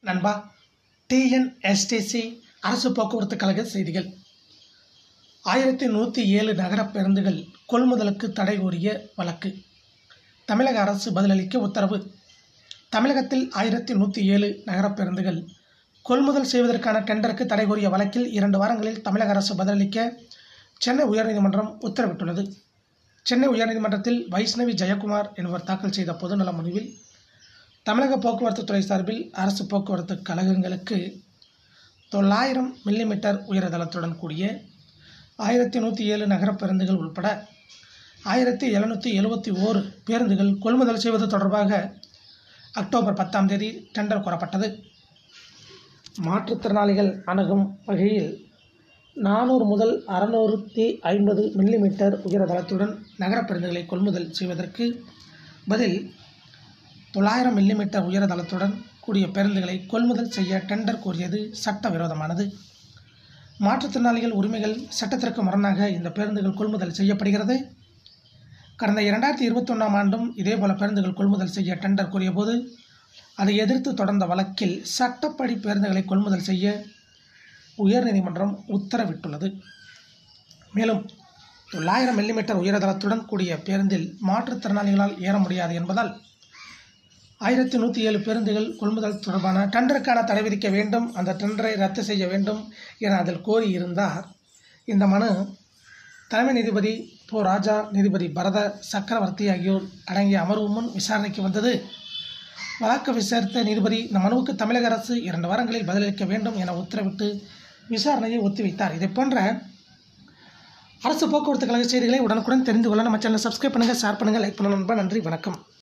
நண்பா டிஎன்எஸ்டிசி அரசு போக்குவரத்து கழக செய்திகள் ஆயிரத்தி நூற்றி ஏழு நகர பேருந்துகள் கொள்முதலுக்கு தடை கோரிய வழக்கு தமிழக அரசு பதிலளிக்க உத்தரவு தமிழகத்தில் ஆயிரத்தி நூற்றி ஏழு நகர பேருந்துகள் கொள்முதல் செய்வதற்கான டெண்டருக்கு தடை கோரிய வழக்கில் இரண்டு வாரங்களில் தமிழக அரசு பதிலளிக்க சென்னை உயர்நீதிமன்றம் உத்தரவிட்டுள்ளது சென்னை உயர்நீதிமன்றத்தில் வைஷ்ணவி ஜெயக்குமார் என்பவர் தாக்கல் செய்த பொதுநல மனுவில் தமிழக போக்குவரத்து துறை சார்பில் அரசு போக்குவரத்து கழகங்களுக்கு தொள்ளாயிரம் மில்லிமீட்டர் உயரதளத்துடன் கூடிய ஆயிரத்தி நூற்றி ஏழு நகர பேருந்துகள் உட்பட ஆயிரத்தி எழுநூற்றி எழுபத்தி ஓரு பேருந்துகள் கொள்முதல் செய்வது தொடர்பாக அக்டோபர் பத்தாம் தேதி டெண்டர் கோரப்பட்டது மாற்றுத்திறனாளிகள் அணுகும் வகையில் நானூறு முதல் அறநூறுத்தி ஐம்பது மில்லிமீட்டர் உயரதளத்துடன் நகர பேருந்துகளை கொள்முதல் செய்வதற்கு பதில் தொள்ளாயிரம் மில்லிமீட்டர் உயரதளத்துடன் கூடிய பேருந்துகளை கொள்முதல் செய்ய டெண்டர் கோரியது சட்டவிரோதமானது மாற்றுத்திறனாளிகள் உரிமைகள் சட்டத்திற்கு முரணாக இந்த பேருந்துகள் கொள்முதல் செய்யப்படுகிறது கடந்த இரண்டாயிரத்தி இருபத்தொன்னாம் ஆண்டும் இதேபோல பேருந்துகள் கொள்முதல் செய்ய டெண்டர் கோரியபோது அதை எதிர்த்து தொடர்ந்த வழக்கில் சட்டப்படி பேருந்துகளை கொள்முதல் செய்ய உயர்நீதிமன்றம் உத்தரவிட்டுள்ளது மேலும் தொள்ளாயிரம் மில்லிமீட்டர் உயரதளத்துடன் கூடிய பேருந்தில் மாற்றுத்திறனாளிகளால் ஏற முடியாது என்பதால் ஆயிரத்தி நூற்றி ஏழு பேருந்துகள் கொள்முதல் தொடர்பான டெண்டருக்கான தடை விதிக்க வேண்டும் அந்த டெண்டரை ரத்து செய்ய வேண்டும் என அதில் கோரியிருந்தார் இந்த மனு தலைமை நீதிபதி போ ராஜா நீதிபதி பரத சக்கரவர்த்தி ஆகியோர் அடங்கிய அமர்வு முன் விசாரணைக்கு வந்தது வழக்கு விசாரித்த நீதிபதி இந்த மனுவுக்கு தமிழக அரசு இரண்டு வாரங்களில் பதிலளிக்க வேண்டும் என உத்தரவிட்டு விசாரணையை ஒத்திவைத்தார் இதை போன்ற அரசு போக்குவரத்து கழக செய்திகளை உடனுக்குடன் தெரிந்து கொள்ள நம்ம சேனலை சப்ஸ்கிரைப் பண்ணுங்கள் ஷேர் பண்ணுங்கள் லைக் பண்ணுங்கள் நண்பா நன்றி வணக்கம்